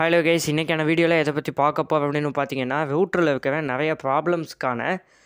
hello guys இன்றைக்கான வீடியோவில் எதை பற்றி பார்க்க போகிறோம் அப்படின்னு பார்த்தீங்கன்னா ரூட்டரில் இருக்கிற நிறைய ப்ராப்ளம்ஸ்க்கான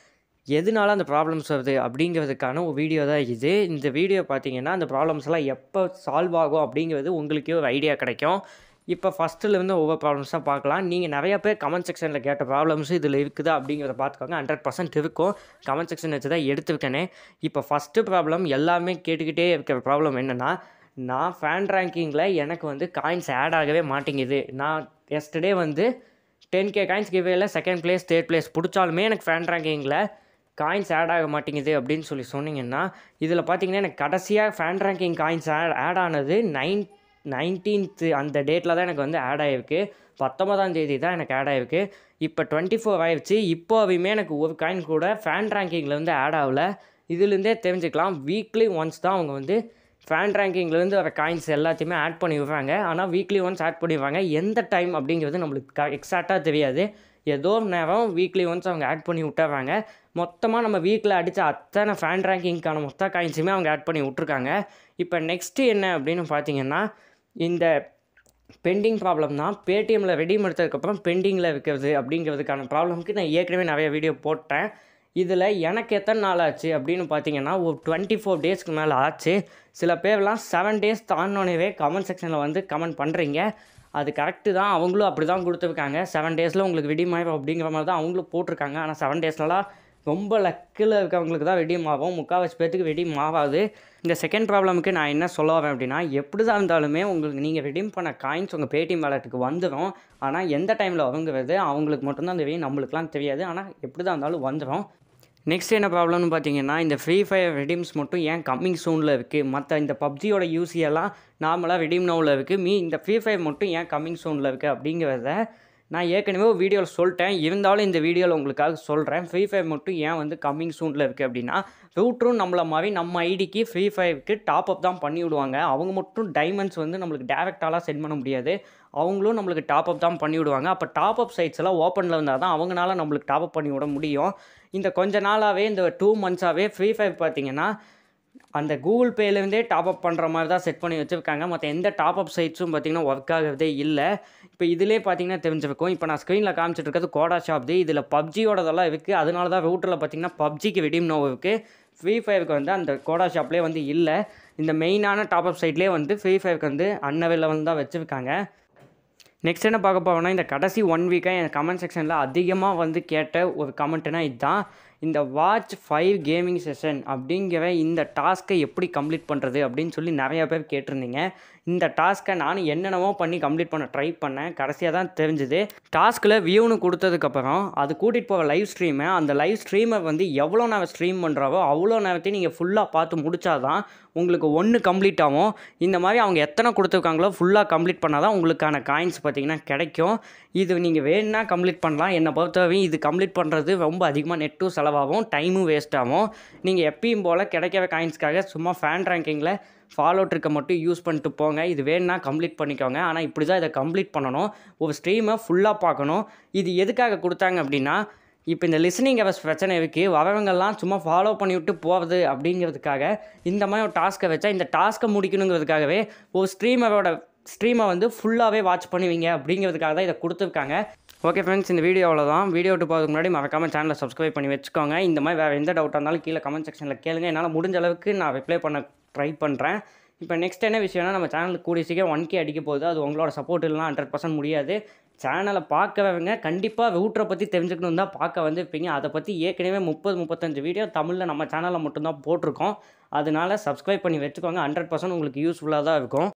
எதனால அந்த ப்ராப்ளம்ஸ் வருது அப்படிங்கிறதுக்கான ஒரு வீடியோ தான் இது இந்த வீடியோ பார்த்தீங்கன்னா அந்த ப்ராப்ளம்ஸ்லாம் எப்போ சால்வ் ஆகும் அப்படிங்கிறது உங்களுக்கே ஒரு ஐடியா கிடைக்கும் இப்போ ஃபஸ்ட்டுலேருந்து ஒவ்வொரு ப்ராப்ளம்ஸாக பார்க்கலாம் நீங்கள் நிறைய பேர் கமெண்ட் செக்ஷனில் கேட்ட ப்ராப்ளம்ஸ் இதில் இருக்குதா அப்படிங்கிறத பார்த்துக்கோங்க ஹண்ட்ரட் பர்சன்ட் இருக்கும் கமெண்ட் செக்ஷன் வச்சு தான் எடுத்துருக்கேனே இப்போ ஃபஸ்ட்டு ப்ராப்ளம் எல்லாமே கேட்டுக்கிட்டே இருக்கிற ப்ராப்ளம் என்னென்னா நான் ஃபேன் ரேங்கிங்கில் எனக்கு வந்து காயின்ஸ் ஆட் ஆகவே மாட்டேங்குது நான் எஸ்டர்டே வந்து டென் கே காயின்ஸ் கிவேல செகண்ட் பிளேஸ் தேர்ட் பிளேஸ் பிடிச்சாலுமே எனக்கு ஃபேன் ரேங்கிங்கில் காயின்ஸ் ஆட் ஆக மாட்டேங்குது அப்படின்னு சொல்லி சொன்னீங்கன்னா இதில் பார்த்தீங்கன்னா எனக்கு கடைசியாக fan ranking coins add add ஆனது நைன் நைன்டீன்த்து அந்த டேட்டில் தான் எனக்கு வந்து ஆட் ஆகிருக்கு பத்தொன்பதாம் தேதி தான் எனக்கு ஆட் ஆகிருக்கு இப்போ டுவெண்ட்டி ஃபோர் ஆயிடுச்சு இப்போவுமே எனக்கு ஒரு காயின் கூட ஃபேன் ரேங்கிங்கில் வந்து ஆட் ஆகல இதுலேருந்தே தெரிஞ்சுக்கலாம் வீக்லி ஒன்ஸ் தான் அவங்க வந்து ஃபேன் ரேங்கிங்லேருந்து வர காயின்ஸ் எல்லாத்தையுமே ஆட் பண்ணி விடுறாங்க ஆனால் வீக்லி ஒன்ஸ் ஆட் பண்ணிடுவாங்க எந்த டைம் அப்படிங்கிறது நம்மளுக்கு க எக்ஸாக்டாக தெரியாது ஏதோ ஒரு நேரம் வீக்லி ஒன்ஸ் அவங்க ஆட் பண்ணி விட்டுறாங்க மொத்தமாக நம்ம வீக்கில் அடித்த அத்தனை ஃபேன் ரேங்கிங்க்கான மொத்த காயின்ஸுமே அவங்க ஆட் பண்ணி விட்ருக்காங்க இப்போ நெக்ஸ்ட்டு என்ன அப்படின்னு பார்த்தீங்கன்னா இந்த பெண்டிங் ப்ராப்ளம் தான் பேடிஎம்மில் ரெடீம் எடுத்ததுக்கப்புறம் பெண்டிங்கில் இருக்கிறது அப்படிங்கிறதுக்கான ப்ராப்ளம்க்கு நான் ஏற்கனவே நிறைய வீடியோ போட்டேன் இதில் எனக்கு எத்தனை நாள் ஆச்சு அப்படின்னு பார்த்தீங்கன்னா ஒரு டுவெண்ட்டி ஃபோர் டேஸ்க்கு மேலே ஆச்சு சில பேர்லாம் செவன் டேஸ் தாண்டினோடனே கமெண்ட் செக்ஷனில் வந்து கமெண்ட் பண்ணுறீங்க அது கரெக்டு தான் அவங்களும் அப்படி தான் கொடுத்துருக்காங்க செவன் டேஸில் உங்களுக்கு வெடியும் ஆயிரும் அப்படிங்கிற மாதிரி தான் அவங்களும் போட்டிருக்காங்க ஆனால் செவன் டேஸ்லலாம் ரொம்ப லக்கில் இருக்கவங்களுக்கு தான் வெடியும் ஆகும் முக்கால்வாசி பேர்த்துக்கு வெடியும் ஆகாது இந்த செகண்ட் ப்ராப்ளமுக்கு நான் என்ன சொல்ல வரேன் அப்படின்னா எப்படி தான் இருந்தாலுமே உங்களுக்கு நீங்கள் ரெடீம் பண்ண காயின்ஸ் உங்கள் பேடிஎம் வேலட்டுக்கு வந்துடும் ஆனால் எந்த டைமில் வருங்கிறது அவங்களுக்கு மட்டும்தான் தெரியும் நம்மளுக்குலாம் தெரியாது ஆனால் எப்படி தான் இருந்தாலும் வந்துடும் நெக்ஸ்ட் என்ன ப்ராப்ளம்னு பார்த்தீங்கன்னா இந்த ஃப்ரீ ஃபயர் ரெடீம்ஸ் மட்டும் ஏன் கம்மிங் சூனில் இருக்குது மற்ற இந்த பப்ஜியோட யூசி எல்லாம் நார்மலாக ரெடீம் நோவில் இருக்குது மீ இந்த ஃப்ரீ ஃபயர் மட்டும் ஏன் கம்மிங் சூனில் இருக்குது அப்படிங்கிறத நான் ஏற்கனவே ஒரு வீடியோவில் சொல்லிட்டேன் இருந்தாலும் இந்த வீடியோவில் உங்களுக்காக சொல்கிறேன் ஃப்ரீ ஃபயர் மட்டும் ஏன் வந்து கம்மிங் சூனில் இருக்குது அப்படின்னா ரூட்ரும் நம்மள மாதிரி நம்ம ஐடிக்கு ஃப்ரீ ஃபயருக்கு டாப் அப் தான் பண்ணி விடுவாங்க அவங்க மட்டும் டைமண்ட்ஸ் வந்து நம்மளுக்கு டேரெக்டாலாம் சென்ட் பண்ண முடியாது அவங்களும் நம்மளுக்கு டாப் அப் தான் பண்ணி விடுவாங்க அப்போ டாப் அப் சைட்ஸ் எல்லாம் ஓப்பனில் இருந்தால் தான் அவங்களால நம்மளுக்கு டாப் அப் பண்ணி விட முடியும் இந்த கொஞ்ச நாளாகவே இந்த டூ மந்த்ஸாகவே ஃப்ரீ ஃபயர் பார்த்தீங்கன்னா அந்த கூகுள் பேலேருந்தே டாப் அப் பண்ணுற மாதிரி தான் செட் பண்ணி வச்சுருக்காங்க மற்ற எந்த டாப் அப் சைட்ஸும் பார்த்திங்கன்னா ஒர்க் ஆகிறதே இல்லை இப்போ இதிலே பார்த்தீங்கன்னா தெரிஞ்சிருக்கும் இப்போ நான் ஸ்க்ரீனில் காமிச்சிட்டு இருக்கிறது கோடா ஷாப் இதில் பப்ஜியோடதெல்லாம் இருக்குது அதனால தான் ரூட்டில் பார்த்தீங்கன்னா பப்ஜிக்கு வெடிம் நோ இருக்குது ஃப்ரீ ஃபயருக்கு வந்து அந்த கோடா ஷாப்லேயே வந்து இல்லை இந்த மெயினான டாப் அப் சைட்லேயே வந்து ஃப்ரீ ஃபயருக்கு வந்து அன்னவையில் தான் வச்சுருக்காங்க நெக்ஸ்ட் என்ன பார்க்க போகிறோம்னா இந்த கடைசி ஒன் வீக்காக என் கமெண்ட் செக்ஷனில் அதிகமாக வந்து கேட்ட ஒரு கமெண்ட்னா இதுதான் இந்த வாட்ச் ஃபைவ் கேமிங் செஷன் அப்படிங்கிற இந்த டாஸ்க்கை எப்படி கம்ப்ளீட் பண்ணுறது அப்படின்னு சொல்லி நிறையா பேர் கேட்டிருந்தீங்க இந்த டாஸ்க்கை நான் என்னென்னவோ பண்ணி கம்ப்ளீட் பண்ண ட்ரை பண்ணேன் கடைசியாக தான் தெரிஞ்சுது டாஸ்கில் வியூன்னு கொடுத்ததுக்கப்புறம் அது கூட்டிகிட்டு போகிற லைவ் ஸ்ட்ரீமை அந்த லைவ் ஸ்ட்ரீமை வந்து எவ்வளோ நேரம் ஸ்ட்ரீம் பண்ணுறாவோ அவ்வளோ நேரத்தையும் நீங்கள் ஃபுல்லாக பார்த்து முடிச்சாதான் உங்களுக்கு ஒன்று கம்ப்ளீட் ஆகும் இந்த மாதிரி அவங்க எத்தனை கொடுத்துருக்காங்களோ ஃபுல்லாக கம்ப்ளீட் பண்ணால் தான் உங்களுக்கான காயின்ஸ் பார்த்தீங்கன்னா கிடைக்கும் இது நீங்கள் வேணும்னா கம்ப்ளீட் பண்ணலாம் என்னை பொறுத்தவரையும் இது கம்ப்ளீட் பண்ணுறது ரொம்ப அதிகமாக நெட்டும் செலவாகும் டைமும் வேஸ்ட் ஆகும் நீங்கள் எப்பயும் போல் கிடைக்கிற காயின்ஸ்க்காக சும்மா ஃபேன் ரேங்கிங்கில் ஃபாலோ ட்ரிக்கை மட்டும் யூஸ் பண்ணிட்டு போங்க இது வேணும்னா கம்ப்ளீட் பண்ணிக்கோங்க ஆனால் இப்படி தான் இதை கம்ப்ளீட் பண்ணணும் ஒரு ஸ்ட்ரீமை ஃபுல்லாக பார்க்கணும் இது எதுக்காக கொடுத்தாங்க அப்படின்னா இப்போ இந்த லிசனிங் அவர்ஸ் பிரச்சனை இருக்குது வரவங்கெல்லாம் சும்மா ஃபாலோ பண்ணிவிட்டு போகிறது அப்படிங்கிறதுக்காக இந்த மாதிரி ஒரு டாஸ்க்கை வச்சா இந்த டாஸ்க்கை முடிக்கணுங்கிறதுக்காகவே ஒரு ஸ்ட்ரீமரோட ஸ்ட்ரீமை வந்து ஃபுல்லாகவே வாட்ச் பண்ணுவீங்க அப்படிங்கிறதுக்காக தான் இதை கொடுத்துருக்காங்க ஓகே ஃப்ரெண்ட்ஸ் இந்த வீடியோ அவ்வளோதான் வீடியோ விட்டு போகிறதுக்கு முன்னாடி மறக்காமல் சேனலை சப்ஸ்கிரைப் பண்ணி வச்சுக்கோங்க இந்த மாதிரி வேறு எந்த டவுட்டாக இருந்தாலும் கீழே கமெண்ட் செக்ஷனில் கேளுங்க என்னால் முடிஞ்ச அளவுக்கு நான் ரிப்ளை பண்ண ட்ரை பண்ணுறேன் இப்போ நெக்ஸ்ட் என்ன விஷயம்னா நம்ம சேனலுக்கு கூடிய சீக்கிரம் ஒன் கே அடிக்க போகுது அது உங்களோட சப்போர்ட் இல்லைனா ஹண்ட்ரட் பர்சன்ட் முடியாது சேனலை பார்க்கறவங்க கண்டிப்பாக ரூட்டரை பற்றி தெரிஞ்சுக்கணும் தான் பார்க்க வந்துருப்பீங்க அதை பற்றி ஏற்கனவே முப்பது முப்பத்தஞ்சு வீடியோ தமிழில் நம்ம சேனலில் மட்டும்தான் போட்டிருக்கோம் அதனால சப்ஸ்கிரைப் பண்ணி வச்சுக்கோங்க ஹண்ட்ரட் பர்சன்ட் உங்களுக்கு யூஸ்ஃபுல்லாக தான் இருக்கும்